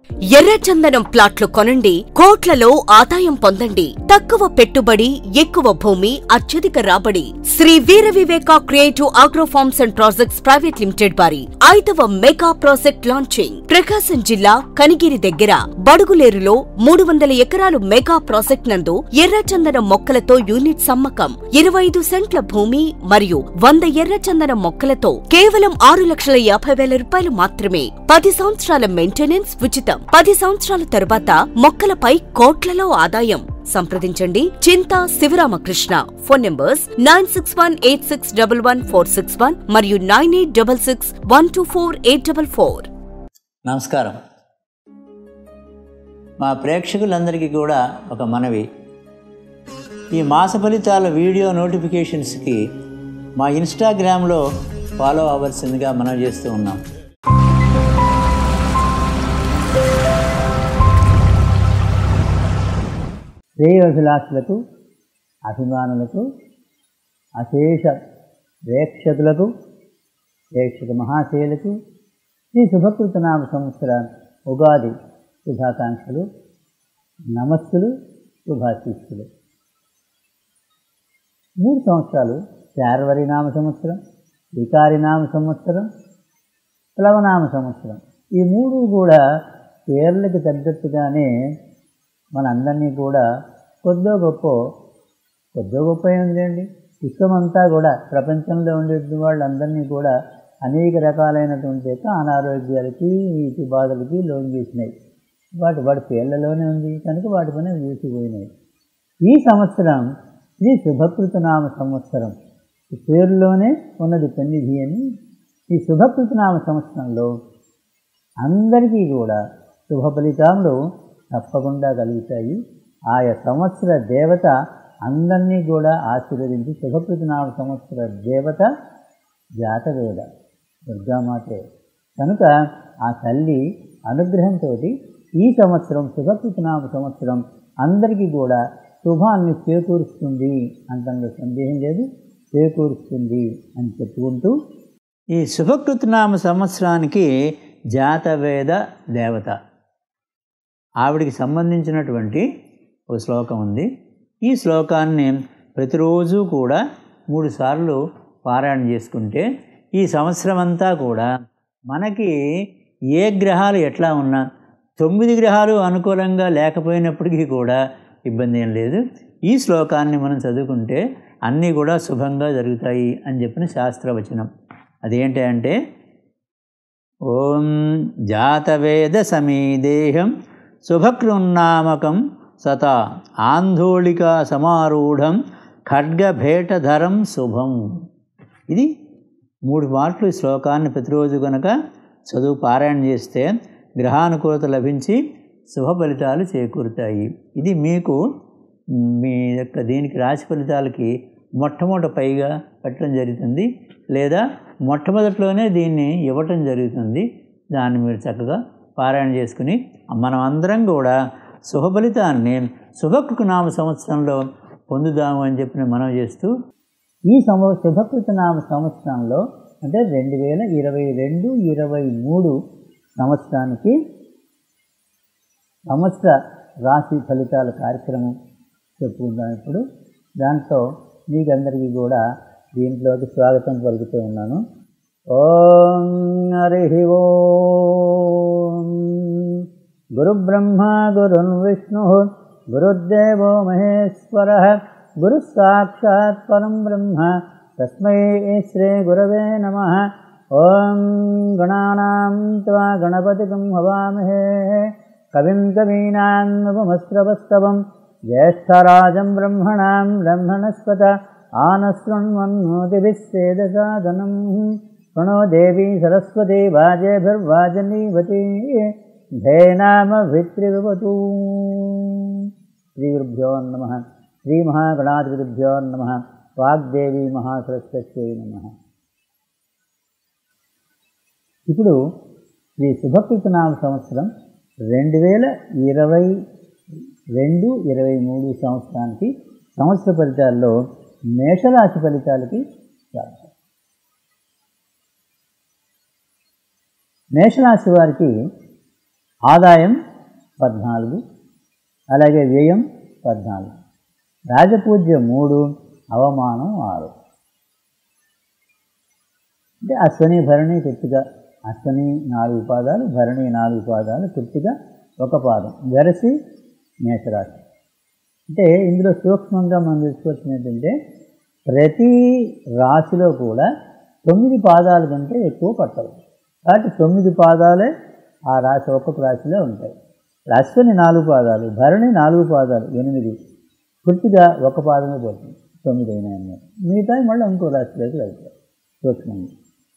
ఎర్రచందనం ప్లాట్లు కొనండి కోట్లలో ఆదాయం పొందండి తక్కువ పెట్టుబడి ఎక్కువ భూమి అత్యధిక రాబడి Sri Veera Viveka creative agro farms and projects private limited వారి ఐదవ మెగా ప్రాజెక్ట్ లాంచింగ్ ప్రకాశం జిల్లా కనిగిరి దగ్గర బడుగులేరులో మూడు వందల ఎకరాలు మెగా ప్రాజెక్ట్ నందు ఎర్రచందనం మొక్కలతో యూనిట్ సమ్మకం ఇరవై ఐదు సెంట్ల భూమి మరియు వంద ఎర్రచందనం మొక్కలతో కేవలం ఆరు లక్షల యాభై వేల రూపాయలు మాత్రమే పది సంవత్సరాల మెయింటెనెన్స్ ఉచితం పది సంవత్సరాల తరువాత మొక్కలపై కోట్లలో ఆదాయం సంప్రదించండి Chinta Sivaramakrishna phone numbers nine six one eight six double one four six one మరియు nine eight double six one two four eight double four నమస్కారం మా ప్రేక్షకులందరికీ కూడా ఒక మనవి ఈ మాస ఫలితాల వీడియో నోటిఫికేషన్స్కి మా ఇన్స్టాగ్రామ్లో ఫాలో అవ్వాల్సిందిగా మనం చేస్తూ ఉన్నాం శ్రేయోభిలాషులకు అభిమానులకు అశేష ప్రేక్షకులకు ప్రేక్షక మహాశయులకు శ్రీ శుభకృతనామ సంవత్సర ఉగాది శుభాకాంక్షలు నమస్సులు శుభాశీస్సులు మూడు సంవత్సరాలు శార్వరి నామ సంవత్సరం వికారి నామ సంవత్సరం ప్లవనామ సంవత్సరం ఈ మూడు కూడా పేర్లకు తగ్గట్టుగానే మనందరినీ కూడా కొద్దో గొప్ప కొద్దో గొప్ప ఏముందండి విశ్వమంతా కూడా ప్రపంచంలో ఉండే వాళ్ళందరినీ కూడా అనేక రకాలైనటువంటి యొక్క అనారోగ్యాలకి వీటి బాధలకి లోన్ చేసినాయి వాటి వాటి పేర్లలోనే ఉంది కనుక వాటి పైన వేసిపోయినాయి ఈ సంవత్సరం శ్రీ శుభకృతనామ సంవత్సరం ఈ పేరులోనే ఉన్నది పెన్నిధి అని ఈ శుభకృతనామ సంవత్సరంలో అందరికీ కూడా శుభ ఫలితాలు తప్పకుండా కలుగుతాయి ఆయా సంవత్సర దేవత అందరినీ కూడా ఆశీర్వదించి శుభకృతనామ సంవత్సర దేవత జాతవేద దుర్గామాతే కనుక ఆ తల్లి అనుగ్రహంతో ఈ సంవత్సరం శుభకృతనామ సంవత్సరం అందరికీ కూడా శుభాన్ని చేకూరుస్తుంది అంతంలో సందేహం లేదు చేకూరుస్తుంది అని చెప్పుకుంటూ ఈ శుభకృతనామ సంవత్సరానికి జాతవేద దేవత ఆవిడికి సంబంధించినటువంటి ఒక శ్లోకం ఉంది ఈ శ్లోకాన్ని ప్రతిరోజు కూడా మూడు సార్లు పారాయణ చేసుకుంటే ఈ సంవత్సరం అంతా కూడా మనకి ఏ గ్రహాలు ఎట్లా ఉన్నా తొమ్మిది గ్రహాలు అనుకూలంగా లేకపోయినప్పటికీ కూడా ఇబ్బంది ఏం లేదు ఈ శ్లోకాన్ని మనం చదువుకుంటే అన్నీ కూడా శుభంగా జరుగుతాయి అని చెప్పిన శాస్త్రవచనం అదేంటి అంటే ఓం జాతవేద సమీదేహం శుభకృన్నామకం సత ఆందోళిక సమారూఢం ఖడ్గభేటధరం శుభం ఇది మూడు మాటలు ఈ శ్లోకాన్ని ప్రతిరోజు కనుక చదువు పారాయణ చేస్తే గ్రహానుకూలత లభించి శుభ ఫలితాలు చేకూరుతాయి ఇది మీకు మీ యొక్క దీనికి రాశి ఫలితాలకి మొట్టమొదటి పైగా పెట్టడం జరుగుతుంది లేదా మొట్టమొదటిలోనే దీన్ని ఇవ్వటం జరుగుతుంది దాన్ని మీరు చక్కగా పారాయణ చేసుకుని మనం అందరం కూడా శుభ ఫలితాన్ని శుభకృనామ సంవత్సరంలో పొందుదాము అని చెప్పి మనం చేస్తూ ఈ సంవ శుభకృతనామ సంవత్సరంలో అంటే రెండు వేల ఇరవై రెండు ఇరవై మూడు సంవత్సరానికి సంవత్సర రాశి ఫలితాల కార్యక్రమం చెప్పుకుందాం ఇప్పుడు దాంట్లో మీకందరికీ కూడా దీంట్లోకి స్వాగతం పలుకుతూ ఉన్నాను ఓం హరి ఓం గురుబ్రహ్మ గురున్ విష్ణు గురుదేవో మహేశ్వర గురు సాక్షాత్ పరం బ్రహ్మ తస్మై శ్రీ గురవే నమ ఓం గణానాం త్వా గణపతికం హవామహే కవిం కవీనాముపమస్రవస్తవం జ్యేష్ఠరాజం బ్రహ్మణాం బ్రహ్మణస్పత ఆనశృण्वन्नोतिभिस्सेदसादनं प्रणो देवी सरस्वती वाजेभिर्वाजनीवती धेनामभित्रिविवतु श्रीगुरुभ्यो नमः श्रीमहागणाधिपतिभ्यो नमः వాగ్దేవి మహాసరస్వత్యై నమ ఇప్పుడు శ్రీ శుభకృతనామ సంవత్సరం రెండు వేల ఇరవై రెండు ఇరవై మూడు సంవత్సరానికి సంవత్సర ఫలితాల్లో మేషరాశి ఫలితాలకి స్వాగతం మేషరాశి వారికి ఆదాయం పద్నాలుగు అలాగే వ్యయం పద్నాలుగు రాజపూజ్య మూడు అవమానం ఆరు అంటే అశ్వని భరణి కృత్తిక అశ్వని నాలుగు పాదాలు భరణి నాలుగు పాదాలు కృత్తిక ఒక పాదం గరసి మేషరాశి అంటే ఇందులో సూక్ష్మంగా మనం తెలుసుకోవాల్సింది ఏంటంటే ప్రతి రాశిలో కూడా తొమ్మిది పాదాల కంటే ఎక్కువ పట్టవు కాబట్టి తొమ్మిది పాదాలే ఆ రాశి ఒక్కొక్క రాశిలో ఉంటాయి అశ్వని నాలుగు పాదాలు భరణి నాలుగు పాదాలు ఎనిమిది పూర్తిగా ఒక పాదమే పోతుంది తొమ్మిది అయినాయి అన్నమాట మిగతా మళ్ళీ ఇంకో రాశిలోకి వెళ్తాయి సూక్ష్మంగా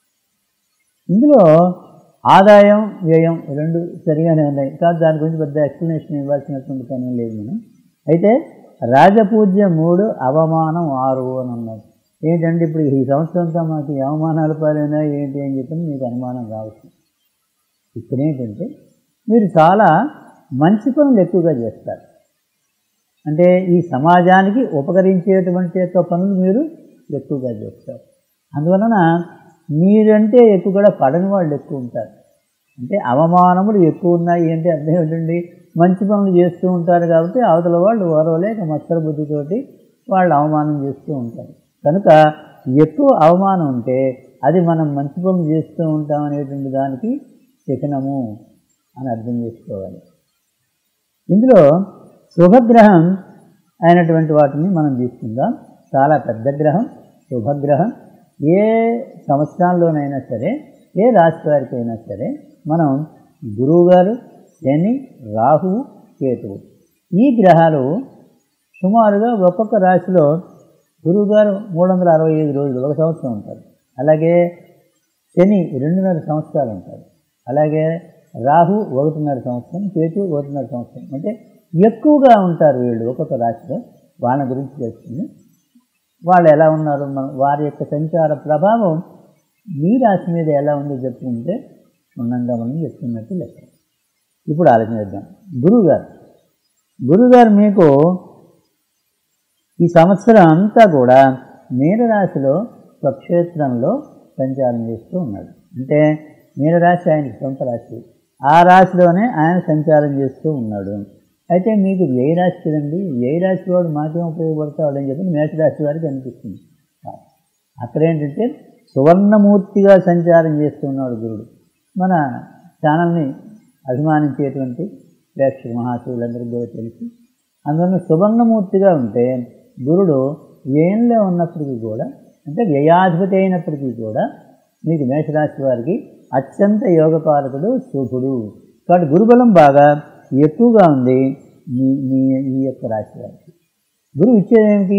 ఇందులో ఆదాయం వ్యయం రెండు సరిగానే ఉన్నాయి కాబట్టి దాని గురించి పెద్ద ఎక్స్ప్లెనేషన్ ఇవ్వాల్సినటువంటి పని లేదు మనం అయితే రాజపూజ్య మూడు అవమానం ఆరు అని ఉన్నాయి ఏంటంటే ఇప్పుడు ఈ సంవత్సరంతో మాకు ఈ అవమానాలు పాలైనా ఏంటి అని చెప్పి మీకు అనుమానం రావచ్చు ఇక్కడ ఏంటంటే మీరు చాలా మంచి పనులు ఎక్కువగా చేస్తారు అంటే ఈ సమాజానికి ఉపకరించేటువంటి యొక్క పనులు మీరు ఎక్కువగా చేస్తారు అందువలన మీరంటే ఎక్కువ కూడా పడని వాళ్ళు ఎక్కువ ఉంటారు అంటే అవమానములు ఎక్కువ ఉన్నాయి అంటే అర్థం ఏంటండి మంచి పనులు చేస్తూ ఉంటారు కాబట్టి అవతల వాళ్ళు ఓరవలేక మత్సర బుద్ధితోటి వాళ్ళు అవమానం చేస్తూ ఉంటారు కనుక ఎక్కువ అవమానం ఉంటే అది మనం మంచి పనులు చేస్తూ ఉంటాం అనేటువంటి దానికి చిహ్నము అని అర్థం చేసుకోవాలి ఇందులో శుభగ్రహం అయినటువంటి వాటిని మనం తీసుకుందాం చాలా పెద్ద గ్రహం శుభగ్రహం ఏ సంవత్సరాల్లోనైనా సరే ఏ రాశి వారికి అయినా సరే మనం గురువుగారు శని రాహువు కేతువు ఈ గ్రహాలు సుమారుగా ఒక్కొక్క రాశిలో గురువుగారు మూడు వందల అరవై ఐదు రోజులు ఒక సంవత్సరం ఉంటారు అలాగే శని రెండున్నర సంవత్సరాలు ఉంటారు అలాగే రాహు ఒకటిన్నర సంవత్సరం కేతు ఒకటిన్నర సంవత్సరం అంటే ఎక్కువగా ఉంటారు వీళ్ళు ఒక్కొక్క రాశిలో వాళ్ళ గురించి తెలుస్తుంది వాళ్ళు ఎలా ఉన్నారు మన వారి యొక్క సంచార ప్రభావం మీ రాశి మీద ఎలా ఉందో చెప్పుకుంటే క్షుణ్ణంగా మనం చెప్తున్నట్టు లెక్క ఇప్పుడు ఆలోచిద్దాం గురువుగారు గురువుగారు మీకు ఈ సంవత్సరం అంతా కూడా మీనరాశిలో స్వక్షేత్రంలో సంచారం చేస్తూ ఉన్నాడు అంటే మీనరాశి ఆయనకి సొంత రాశి ఆ రాశిలోనే ఆయన సంచారం చేస్తూ ఉన్నాడు అయితే మీకు ఏ రాశి కదండి ఏ రాశి వాడు మాకేం ఉపయోగపడతాడు అని చెప్పి మేషరాశి వారికి అనిపిస్తుంది అక్కడ ఏంటంటే సువర్ణమూర్తిగా సంచారం చేస్తున్నాడు గురుడు మన ఛానల్ని అభిమానించేటువంటి ప్రేక్షక మహాశివులందరికీ కూడా తెలుసు అందువల్ల సువర్ణమూర్తిగా ఉంటే గురుడు వ్యయంలో ఉన్నప్పటికీ కూడా అంటే వ్యయాధిపతి అయినప్పటికీ కూడా మీకు మేషరాశి వారికి అత్యంత యోగకారకుడు శుభుడు కాబట్టి గురుబలం బాగా ఎక్కువగా ఉంది మీ మీ ఈ యొక్క రాశి వారికి గురువు ఇచ్చేదేమిటి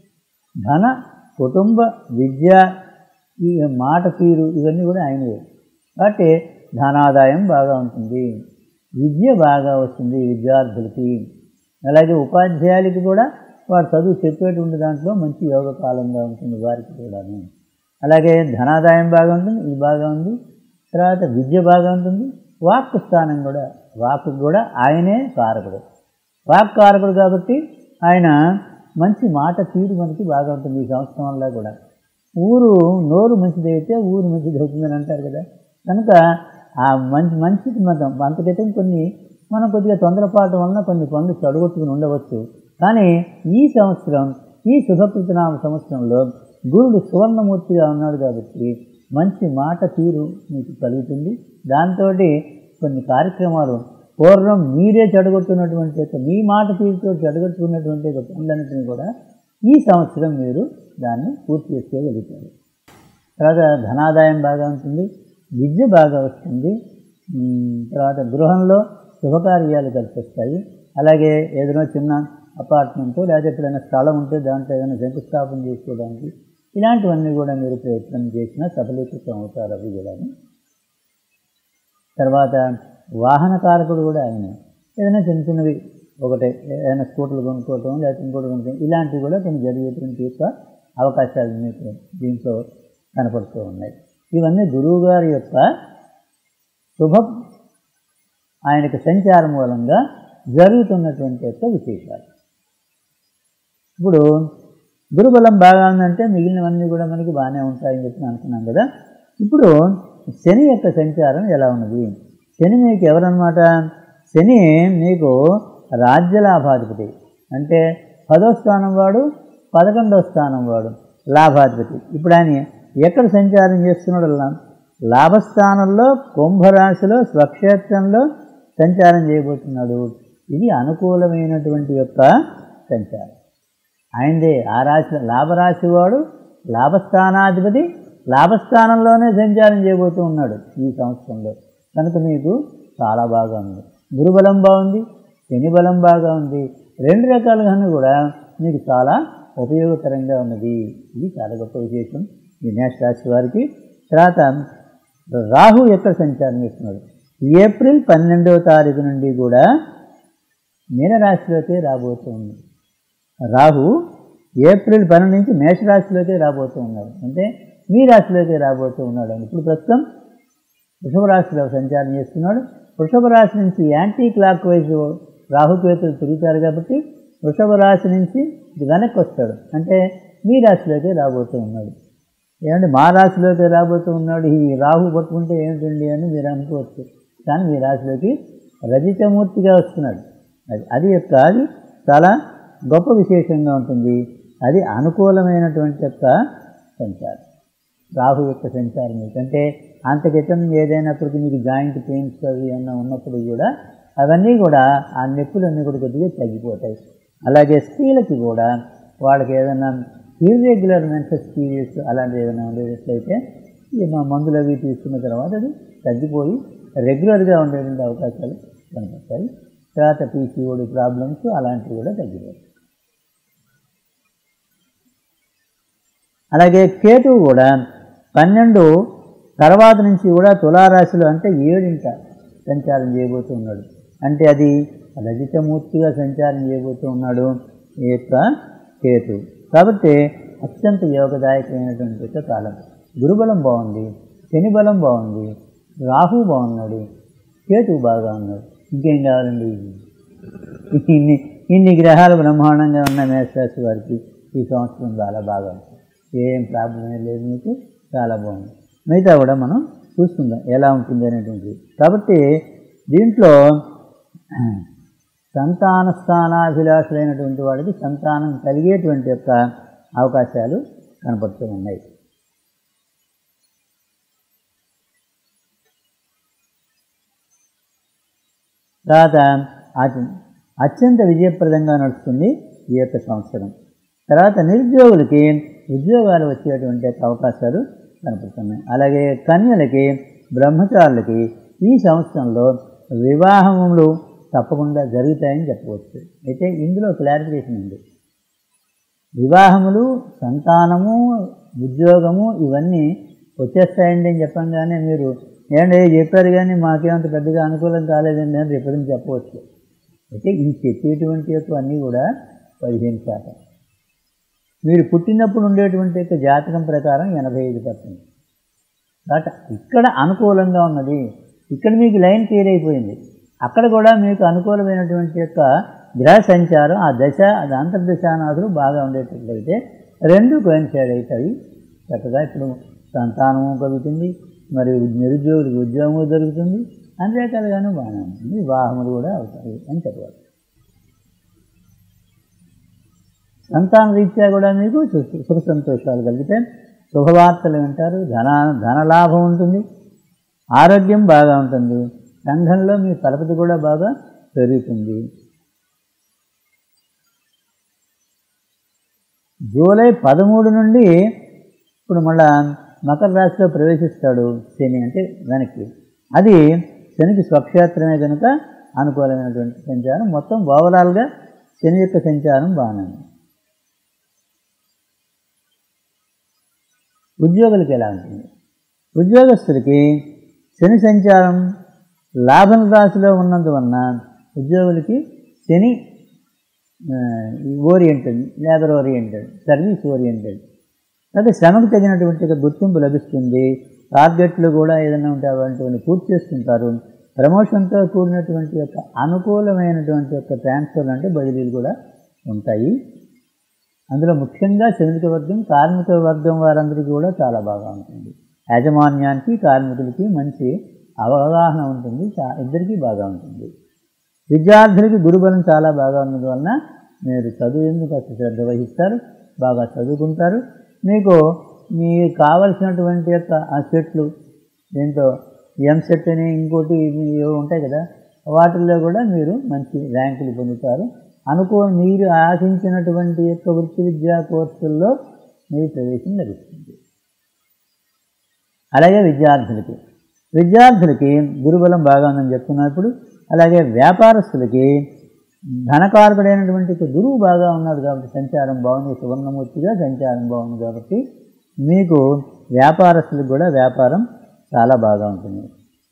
ధన కుటుంబ విద్య ఈ మాట తీరు ఇవన్నీ కూడా ఆయనవే కాబట్టి ధనాదాయం బాగా ఉంటుంది విద్య బాగా వస్తుంది విద్యార్థులకి అలాగే ఉపాధ్యాయులకి కూడా వారు చదువు చెప్పేటువంటి దాంట్లో మంచి యోగ కాలంగా ఉంటుంది వారికి కూడాను అలాగే ధనాదాయం బాగా ఉంటుంది ఇది బాగా ఉంది తర్వాత విద్య బాగా ఉంటుంది వాక్ స్థానం కూడా వాక్ కూడా ఆయనే కారకుడు వాక్ కారకుడు కాబట్టి ఆయన మంచి మాట తీరు మనకి బాగా ఉంటుంది ఈ సంవత్సరం వల్ల కూడా ఊరు నోరు మంచిదైతే ఊరు మంచిది అవుతుందని అంటారు కదా కనుక ఆ మంచి మంచిది మనం అంత క్రితం కొన్ని మనం కొద్దిగా తొందరపాటు వలన కొన్ని పనులు చెడగొట్టుకుని ఉండవచ్చు కానీ ఈ సంవత్సరం ఈ శుభకృతనామ సంవత్సరంలో గురుడు సువర్ణమూర్తిగా ఉన్నాడు కాబట్టి మంచి మాట తీరు మీకు కలుగుతుంది దాంతో కొన్ని కార్యక్రమాలు పూర్వం మీరే చెడగొట్టున్నటువంటి యొక్క మీ మాట తీరుతో చెడగొట్టుకున్నటువంటి యొక్క పనులన్నింటినీ కూడా ఈ సంవత్సరం మీరు దాన్ని పూర్తి చేసుకోగలుగుతారు తర్వాత ధనాదాయం బాగా ఉంటుంది విద్య బాగా వస్తుంది ఉమ్, తర్వాత గృహంలో శుభకార్యాలు కలిసి వస్తాయి అలాగే ఏదైనా చిన్న అపార్ట్మెంట్ లేదా ఎప్పుడైనా స్థలం ఉంటే దాంట్లో ఏదైనా శంకుస్థాపన చేసుకోవడానికి ఇలాంటివన్నీ కూడా మీరు ప్రయత్నం చేసినా సఫలీకృతం అవుతారు అవి కూడా తర్వాత వాహన కారకుడు కూడా ఆయన ఏదైనా చిన్న చిన్నవి ఒకటే ఏదైనా స్కూటర్లు కొనుక్కోవటం లేకపోతే ఇంకోటి కొనుక్కోవడం ఇలాంటివి కూడా కొన్ని జరిగేటువంటి యొక్క అవకాశాలు మీకు దీంట్లో కనపడుతూ ఉన్నాయి ఇవన్నీ గురువు గారి యొక్క శుభ ఆయనకు సంచారం మూలంగా జరుగుతున్నటువంటి యొక్క విశేషాలు ఇప్పుడు గురుబలం బాగా ఉందంటే మిగిలినవన్నీ కూడా మనకి బాగానే ఉంటాయని చెప్పి అనుకున్నాం కదా ఇప్పుడు శని యొక్క సంచారం ఎలా ఉన్నది శని మీకు ఎవరన్నమాట శని మీకు రాజ్యలాభాధిపతి అంటే పదో స్థానం వాడు పదకొండవ స్థానం వాడు లాభాధిపతి ఇప్పుడు ఆయన ఎక్కడ సంచారం చేస్తున్నాడు లా- లాభస్థానంలో కుంభరాశిలో స్వక్షేత్రంలో సంచారం చేయబోతున్నాడు ఇది అనుకూలమైనటువంటి యొక్క సంచారం ఆయనదే ఆ రాశి లాభరాశి వాడు లాభస్థానాధిపతి లాభస్థానంలోనే సంచారం చేయబోతూ ఉన్నాడు ఈ సంవత్సరంలో కనుక మీకు చాలా బాగా ఉంది గురుబలం బాగుంది శని బలం బాగా ఉంది రెండు రకాలుగాను కూడా మీకు చాలా ఉపయోగకరంగా ఉన్నది ఇది చాలా గొప్ప విశేషం ఈ మేష రాశి వారికి తర్వాత రాహు ఎక్కడ సంచారం చేస్తున్నాడు ఏప్రిల్ పన్నెండవ తారీఖు నుండి కూడా మీనరాశిలోకి రాబోతుంది రాహు ఏప్రిల్ పన్నెండు నుంచి మేషరాశిలోకి రాబోతూ ఉన్నాడు అంటే మీ రాశిలోకి రాబోతూ ఉన్నాడు అని ఇప్పుడు ప్రస్తుతం వృషభ రాశిలో సంచారం చేస్తున్నాడు వృషభ రాశి నుంచి యాంటీ క్లాక్ వైజ్ రాహుకేతులు తిరుగుతారు కాబట్టి వృషభ రాశి నుంచి ఇది వెనక్కి వస్తాడు అంటే మీ రాశిలోకి రాబోతూ ఉన్నాడు ఏమంటే మా రాశిలోకి రాబోతూ ఉన్నాడు ఈ రాహు పట్టుకుంటే ఏమిటండి అని మీరు అనుకోవచ్చు కానీ మీ రాశిలోకి రజితమూర్తిగా వస్తున్నాడు అది అది యొక్క అది చాలా గొప్ప విశేషంగా ఉంటుంది అది అనుకూలమైనటువంటి యొక్క సంచారం రాహు యొక్క సంచారం ఎందుకంటే అంతకితం ఏదైనప్పటికీ మీకు జాయింట్ పెయిన్స్ అవి ఏమన్నా ఉన్నప్పుడు కూడా అవన్నీ కూడా ఆ నొప్పులన్నీ కూడా కొద్దిగా తగ్గిపోతాయి అలాగే స్త్రీలకి కూడా వాళ్ళకి ఏదైనా ఇర్రెగ్యులర్ మెన్సెస్ పీరియడ్స్ అలాంటివి ఏదైనా ఉండేటట్లయితే ఈ మా మందులు అవి తీసుకున్న తర్వాత అది తగ్గిపోయి రెగ్యులర్గా ఉండేటువంటి అవకాశాలు కనిపిస్తాయి తర్వాత పీసీఓడి ప్రాబ్లమ్స్ అలాంటివి కూడా తగ్గిపోతాయి అలాగే కేతువు కూడా పన్నెండు తర్వాత నుంచి కూడా తులారాశిలో అంటే ఏడింట సంచారం చేయబోతూ ఉన్నాడు అంటే అది రజితమూర్తిగా సంచారం చేయబోతూ ఉన్నాడు ఈ యొక్క కేతు కాబట్టి అత్యంత యోగదాయకమైనటువంటి యొక్క కాలం గురుబలం బాగుంది శని బలం బాగుంది రాహు బాగున్నాడు కేతువు బాగా ఉన్నాడు ఇంకేం కావాలండి ఇన్ని ఇన్ని గ్రహాలు బ్రహ్మాండంగా ఉన్న మేషరాశి వారికి ఈ సంవత్సరం చాలా బాగా ఉంది ఏం ప్రాబ్లం ఏం లేదు మీకు చాలా బాగుంది మిగతా కూడా మనం చూసుకుందాం ఎలా ఉంటుంది అనేటువంటిది కాబట్టి దీంట్లో సంతాన స్థానాభిలాషులైనటువంటి వాడికి సంతానం కలిగేటువంటి యొక్క అవకాశాలు కనపడుతూ ఉన్నాయి తర్వాత అతి- అత్యంత విజయప్రదంగా నడుస్తుంది ఈ యొక్క సంవత్సరం తర్వాత నిరుద్యోగులకి ఉద్యోగాలు వచ్చేటువంటి యొక్క అవకాశాలు కనపడుతున్నాయి అలాగే కన్యలకి బ్రహ్మచారులకి ఈ సంవత్సరంలో వివాహములు తప్పకుండా జరుగుతాయని చెప్పవచ్చు అయితే ఇందులో క్లారిఫికేషన్ ఉంది వివాహములు సంతానము ఉద్యోగము ఇవన్నీ వచ్చేస్తాయండి అని చెప్పంగానే మీరు ఏంటి చెప్పారు కానీ మాకేమంత పెద్దగా అనుకూలం కాలేదండి అని రేపటి నుంచి చెప్పవచ్చు అయితే ఈ చెప్పేటువంటి యొక్క అన్నీ కూడా పదిహేను శాతం మీరు పుట్టినప్పుడు ఉండేటువంటి యొక్క జాతకం ప్రకారం ఎనభై ఐదు పర్సెంట్ బట్ ఇక్కడ అనుకూలంగా ఉన్నది ఇక్కడ మీకు లైన్ క్లియర్ అయిపోయింది అక్కడ కూడా మీకు అనుకూలమైనటువంటి యొక్క గ్రహ సంచారం ఆ దశ అది అంతర్దశానాథులు బాగా ఉండేటట్లయితే రెండు కోయిన్సైడ్ అవుతాయి చక్కగా ఇప్పుడు సంతానము కలుగుతుంది మరియు నిరుద్యోగులకు ఉద్యోగము దొరుకుతుంది అన్ని రకాలుగాను బాగానే ఉంటుంది వివాహములు కూడా అవుతాయి అని చెప్పవచ్చు సంతాన రీత్యా కూడా మీకు సు- సుఖ సంతోషాలు కలిగితే శుభవార్తలు వింటారు ధన ధనలాభం ఉంటుంది ఆరోగ్యం బాగా ఉంటుంది సంఘంలో మీ పరపతి కూడా బాగా పెరుగుతుంది జూలై పదమూడు నుండి ఇప్పుడు మళ్ళా మకర రాశిలో ప్రవేశిస్తాడు శని అంటే వెనక్కి అది శనికి స్వక్షేత్రమే కనుక అనుకూలమైనటువంటి సంచారం మొత్తం ఓవరాల్గా శని యొక్క సంచారం బాగానే ఉంది ఉద్యోగులకి ఎలా ఉంటుంది ఉద్యోగస్తులకి శని సంచారం లాభం రాశిలో ఉన్నందువలన ఉద్యోగులకి Shani oriented labour oriented service oriented అయితే శ్రమకు తగినటువంటి ఒక గుర్తింపు లభిస్తుంది టార్గెట్లు కూడా ఏదైనా ఉంటే అటువంటి పూర్తి చేసుకుంటారు ప్రమోషన్తో కూడినటువంటి యొక్క అనుకూలమైనటువంటి యొక్క ట్రాన్స్ఫర్ అంటే బదిలీలు కూడా ఉంటాయి అందులో ముఖ్యంగా శ్రమిక వర్గం కార్మిక వర్గం వారందరికీ కూడా చాలా బాగా ఉంటుంది యాజమాన్యానికి కార్మికులకి మంచి అవగాహన ఉంటుంది చా- ఇద్దరికీ బాగా ఉంటుంది విద్యార్థులకి గురుబలం చాలా బాగా ఉన్నది వలన మీరు చదువు ఎందుకు అసలు శ్రద్ధ వహిస్తారు బాగా చదువుకుంటారు మీకు మీకు కావలసినటువంటి యొక్క ఆ సెట్లు దీంతో ఎం సెట్ అని ఇంకోటి ఇవి ఏవో ఉంటాయి కదా వాటిల్లో కూడా మీరు మంచి ర్యాంకులు పొందుతారు అనుకో మీరు ఆశించినటువంటి యొక్క వృత్తి విద్యా కోర్సుల్లో మీరు ప్రవేశం లభిస్తుంది అలాగే విద్యార్థులకి విద్యార్థులకి గురుబలం బాగా ఉందని చెప్తున్నప్పుడు అలాగే వ్యాపారస్తులకి ధనకారకుడైనటువంటి ఒక గురువు బాగా ఉన్నాడు కాబట్టి సంచారం బాగుంది సువర్ణమూర్తిగా సంచారం బాగుంది కాబట్టి మీకు వ్యాపారస్తులకు కూడా వ్యాపారం చాలా బాగా ఉంటుంది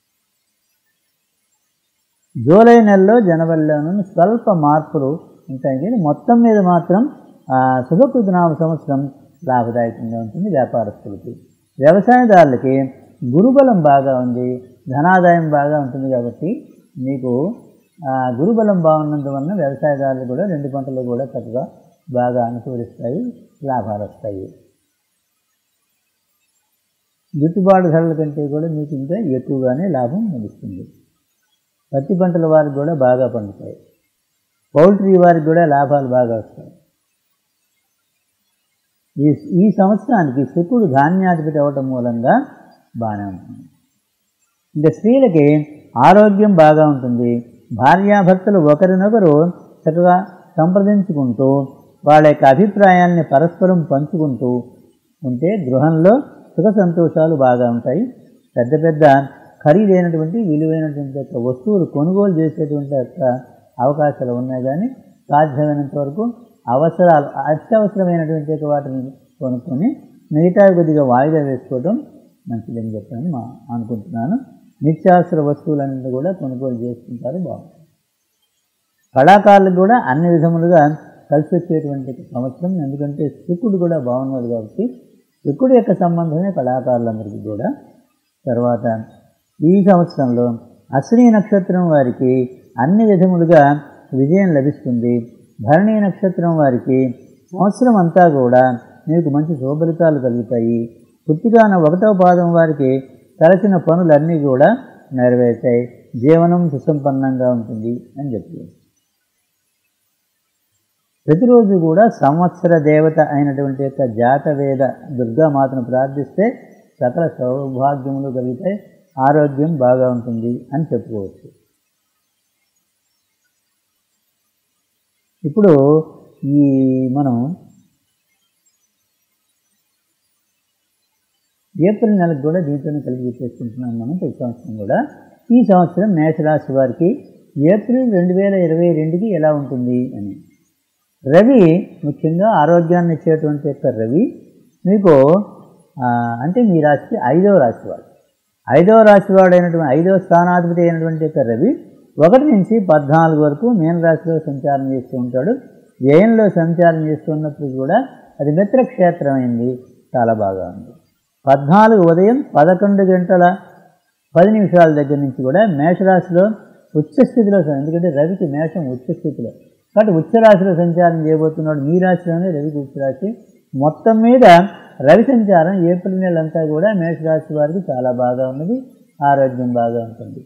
జూలై నెలలో జనవరిలోనూ స్వల్ప మార్పులు ఉంటాయి కానీ మొత్తం మీద మాత్రం ఆ, శుభకృతనామ సంవత్సరం లాభదాయకంగా ఉంటుంది వ్యాపారస్తులకి వ్యవసాయదారులకి గురుబలం బాగా ఉంది ధనాదాయం బాగా ఉంటుంది కాబట్టి మీకు ఆ, గురుబలం బాగున్నందువలన వ్యవసాయదారులు కూడా రెండు పంటలు కూడా చక్కగా బాగా అనుకూలిస్తాయి లాభాలు వస్తాయి గిట్టుబాటు ధరల కంటే కూడా మీకు ఇంకా ఎక్కువగానే లాభం లభిస్తుంది పత్తి పంటల వారికి కూడా బాగా పండుతాయి పౌల్ట్రీ వారికి కూడా లాభాలు బాగా వస్తాయి ఈ ఈ సంవత్సరానికి శుక్రుడు ధాన్యాధిపతి అవ్వటం మూలంగా బాగానే ఉంటుంది ఇంకా స్త్రీలకి ఆరోగ్యం బాగా ఉంటుంది భార్యాభర్తలు ఒకరినొకరు చక్కగా సంప్రదించుకుంటూ వాళ్ళ యొక్క అభిప్రాయాల్ని పరస్పరం పంచుకుంటూ ఉంటే గృహంలో సుఖ సంతోషాలు బాగా ఉంటాయి పెద్ద పెద్ద ఖరీదైనటువంటి విలువైనటువంటి యొక్క వస్తువులు కొనుగోలు చేసేటువంటి యొక్క అవకాశాలు ఉన్నాయి కానీ సాధ్యమైనంత వరకు అవసరాలు అత్యవసరమైనటువంటి యొక్క వాటిని కొనుక్కొని మిగతా కొద్దిగా వాయిదా వేసుకోవడం మంచిదని చెప్పాను మా అనుకుంటున్నాను నిత్యావసర వస్తువులన్నీ కూడా కొనుగోలు చేసుకుంటారు బాగుంటుంది కళాకారులకు కూడా అన్ని విధములుగా కలిసి వచ్చేటువంటి సంవత్సరం ఎందుకంటే శుకుడు కూడా బాగున్నాడు కాబట్టి శుకుడు యొక్క సంబంధమే కళాకారులందరికీ కూడా తర్వాత ఈ సంవత్సరంలో అశ్విని నక్షత్రం వారికి అన్ని విధములుగా విజయం లభిస్తుంది భరణి నక్షత్రం వారికి సంవత్సరం అంతా కూడా మీకు మంచి శుభఫలితాలు కలుగుతాయి పుట్టిగాన ఒకటవ పాదం వారికి తలచిన పనులన్నీ కూడా నెరవేర్తాయి జీవనం సుసంపన్నంగా ఉంటుంది అని చెప్పి ప్రతిరోజు కూడా సంవత్సర దేవత అయినటువంటి యొక్క జాతవేద దుర్గామాతను ప్రార్థిస్తే సకల సౌభాగ్యములు కలుగుతాయి ఆరోగ్యం బాగా ఉంటుంది అని చెప్పుకోవచ్చు ఇప్పుడు ఈ మనం ఏప్రిల్ నెలకు కూడా దీంతోనే కలిపి చేసుకుంటున్నాం మనం ప్రతి సంవత్సరం కూడా ఈ సంవత్సరం మేషరాశి వారికి ఏప్రిల్ రెండు వేల ఇరవై రెండుకి ఎలా ఉంటుంది అని రవి ముఖ్యంగా ఆరోగ్యాన్ని ఇచ్చేటువంటి యొక్క రవి మీకు ఆ, అంటే మీ రాశి ఐదవ రాశి వాడు ఐదవ రాశి వాడైనటువంటి ఐదవ స్థానాధిపతి అయినటువంటి యొక్క రవి ఒకటి నుంచి పద్నాలుగు వరకు మీనరాశిలో సంచారం చేస్తూ ఉంటాడు వ్యయంలో సంచారం చేస్తున్నప్పుడు కూడా అది మిత్రక్షేత్రమైంది చాలా బాగా ఉంది పద్నాలుగు ఉదయం పదకొండు గంటల పది నిమిషాల దగ్గర నుంచి కూడా మేషరాశిలో ఉచ్చస్థితిలో ఎందుకంటే రవికి మేషం ఉచ్చస్థితిలో కాబట్టి ఉచ్చరాశిలో సంచారం చేయబోతున్నాడు మీ రాశిలోనే రవికి ఉచ్చరాశి మొత్తం మీద రవి సంచారం ఏప్రిల్ నెలంతా కూడా మేషరాశి వారికి చాలా బాగా ఉన్నది ఆరోగ్యం బాగా ఉంటుంది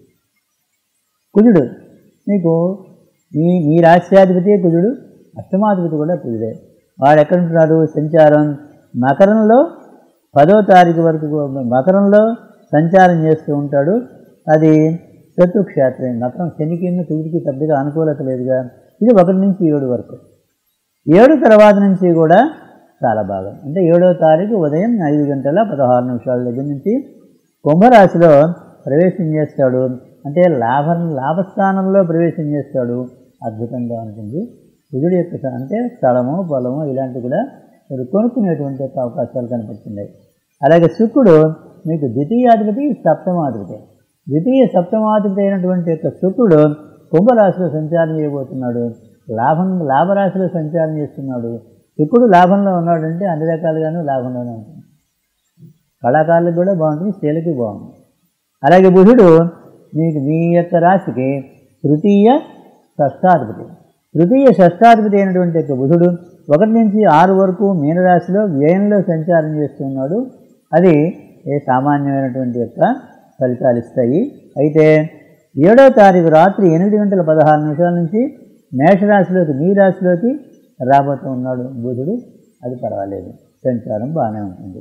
కుజుడు మీకు మీ మీ రాశ్యాధిపతి కుజుడు అష్టమాధిపతి కూడా కుజుడే వాడు ఎక్కడ ఉంటున్నాడు సంచారం మకరంలో పదో తారీఖు వరకు కూడా మకరంలో సంచారం చేస్తూ ఉంటాడు అది శత్రుక్షేత్రం మకరం శనికి కుజుడికి పెద్దగా అనుకూలత లేదుగా ఇది ఒకటి నుంచి ఏడు వరకు ఏడు తర్వాత నుంచి కూడా చాలా బాగా అంటే ఏడవ తారీఖు ఉదయం ఐదు గంటల పదహారు నిమిషాల దగ్గర నుంచి కుంభరాశిలో ప్రవేశం చేస్తాడు అంటే లాభ లాభస్థానంలో ప్రవేశం చేస్తాడు అద్భుతంగా ఉంటుంది కుజుడు యొక్క స- అంటే స్థలము పొలము ఇలాంటివి కూడా మీరు కొనుక్కునేటువంటి యొక్క అవకాశాలు కనపడుతున్నాయి అలాగే శుక్రుడు మీకు ద్వితీయాధిపతి సప్తమాధిపతి ద్వితీయ సప్తమాధిపతి అయినటువంటి యొక్క శుక్రుడు కుంభరాశిలో సంచారం చేయబోతున్నాడు లాభం లాభరాశిలో సంచారం చేస్తున్నాడు శుక్రుడు లాభంలో ఉన్నాడంటే అన్ని రకాలుగాను లాభంలోనే ఉంటుంది కళాకారులకు కూడా బాగుంటుంది స్త్రీలకి బాగుంటుంది అలాగే బుధుడు మీకు మీ యొక్క రాశికి తృతీయ షష్టాధిపతి తృతీయ షష్టాధిపతి అయినటువంటి యొక్క బుధుడు ఒకటి నుంచి ఆరు వరకు మీనరాశిలో వ్యయంలో సంచారం చేస్తున్నాడు అది ఏ సామాన్యమైనటువంటి యొక్క ఫలితాలు ఇస్తాయి అయితే ఏడో తారీఖు రాత్రి ఎనిమిది గంటల పదహారు నిమిషాల నుంచి మేషరాశిలోకి మీ రాశిలోకి రాబోతూ ఉన్నాడు బుధుడు అది పర్వాలేదు సంచారం బాగానే ఉంటుంది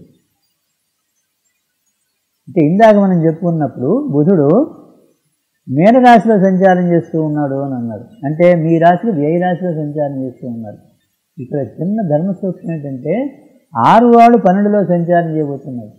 అంటే ఇందాక మనం చెప్పుకున్నప్పుడు బుధుడు మీనరాశిలో సంచారం చేస్తూ ఉన్నాడు అని అన్నాడు అంటే మీ రాశిలో వ్యయ రాశిలో సంచారం చేస్తూ ఉన్నాడు ఇక్కడ చిన్న ధర్మ సూక్ష్మం ఏంటంటే ఆరు వాడు పన్నెండులో సంచారం చేయబోతున్నాడు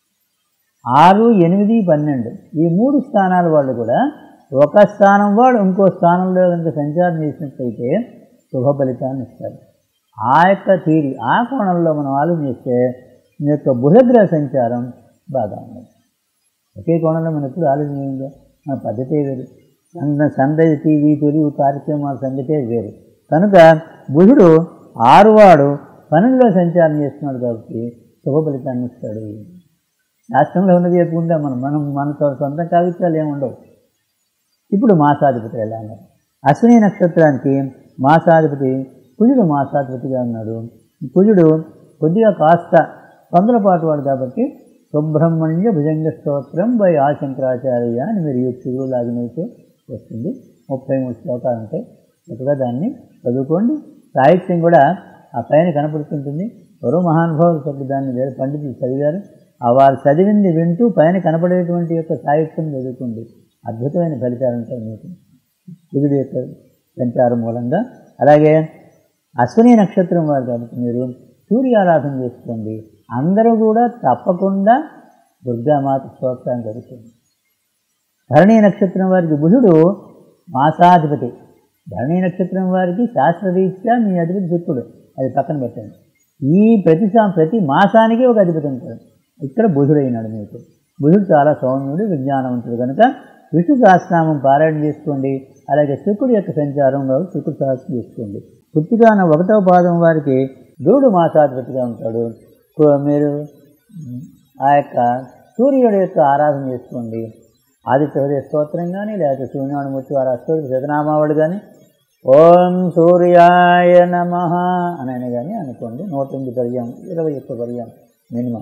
ఆరు ఎనిమిది పన్నెండు ఈ మూడు స్థానాల వాళ్ళు కూడా ఒక స్థానం వాడు ఇంకో స్థానంలో కనుక సంచారం చేసినట్లయితే శుభ ఫలితాన్ని ఇస్తారు ఆ యొక్క తీరి ఆ కోణంలో మనం ఆలోచిస్తే మీ యొక్క బుధగ్రహ సంచారం బాగా ఉన్నది ఒకే కోణంలో మనం ఎప్పుడు ఆలోచన చేయంగా మన పద్ధతే వేరు సంద సందడి టీవీ తెలుగు కార్యక్రమాల సంగతే వేరు కనుక బుధుడు ఆరువాడు పన్నెండులో సంచారం చేస్తున్నాడు కాబట్టి శుభ ఫలితాన్ని ఇస్తాడు శాస్త్రంలో ఉన్నది చెప్పుకుంటే మనం మనం మనతో సొంత కాగితాలు ఏముండవు ఇప్పుడు మాసాధిపతి ఎలా అన్నారు అశ్విని నక్షత్రానికి మాసాధిపతి కుజుడు మాసాధిపతిగా ఉన్నాడు కుజుడు కొద్దిగా కాస్త తొందరపాటు వాడు కాబట్టి సుబ్రహ్మణ్య భుజంగ స్తోత్రం బై ఆశంకరాచార్య అని మీరు యూట్యూబ్లో లాగినైతే వస్తుంది ముప్పై మూడు శ్లోకాలు ఉంటాయి చక్కగా దాన్ని చదువుకోండి సాహిత్యం కూడా ఆ పైన కనపడుతుంటుంది ఎవరో మహానుభావులు చక్కగా దాన్ని వేరే పండితులు చదివారు ఆ వారు చదివింది వింటూ పైన కనపడేటువంటి యొక్క సాహిత్యం చదువుకోండి అద్భుతమైన ఫలితాలు ఉంటాయి మీకు కుజుడు యొక్క సంచారం మూలంగా అలాగే అశ్విని నక్షత్రం వారు కాబట్టి మీరు సూర్యారాధన చేసుకోండి అందరూ కూడా తప్పకుండా దుర్గామాత స్తోత్రం జరుగుతుంది ధరణి నక్షత్రం వారికి బుధుడు మాసాధిపతి ధరణి నక్షత్రం వారికి శాస్త్రరీత్యా మీ అధిపతి శుక్రుడు అది పక్కన పెట్టండి ఈ ప్రతి సా- ప్రతి మాసానికి ఒక అధిపతి ఉంటాడు ఇక్కడ బుధుడైనాడు మీకు బుధుడు చాలా సౌమ్యుడు విజ్ఞానవంతుడు కనుక విష్ణు సహస్రనామం పారాయణ చేసుకోండి అలాగే శుక్రుడు యొక్క సంచారంలో శుక్రుడు సహస్రం చేసుకోండి పుట్టిగాన ఒకటవ పాదం వారికి దేవుడు మాసాధిపతిగా ఉంటాడు కు- మీరు మ్, ఆ యొక్క సూర్యుడు యొక్క ఆరాధన చేసుకోండి ఆదిత్య హృదయ స్తోత్రం కానీ లేకపోతే సూర్యనారాయణమూర్తి వారి అష్టోత్తర శతనామావళి కానీ ఓం సూర్యాయ నమ అని అయినా కానీ అనుకోండి నూట ఎనిమిది పర్యాయం ఇరవై ఒక్క పర్యాయం మినిమం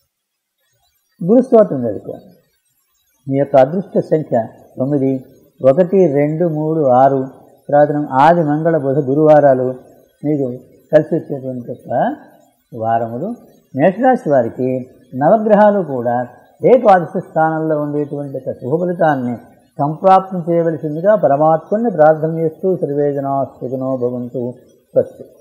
గురు స్తోత్రం చదువుకోండి మీ యొక్క అదృష్ట సంఖ్య తొమ్మిది ఒకటి రెండు మూడు ఆరు తర్వాత ఆది మంగళ బుధ గురువారాలు మీకు కలిసి వచ్చేటువంటి యొక్క వారములు మేషరాశి వారికి నవగ్రహాలు కూడా ఏకాదశి స్థానంలో ఉండేటువంటి యొక్క శుభ ఫలితాన్ని సంప్రాప్తం చేయవలసిందిగా పరమాత్మని ప్రార్థన చేస్తూ సర్వేజనా సుఖనో భవంతు స్వస్తి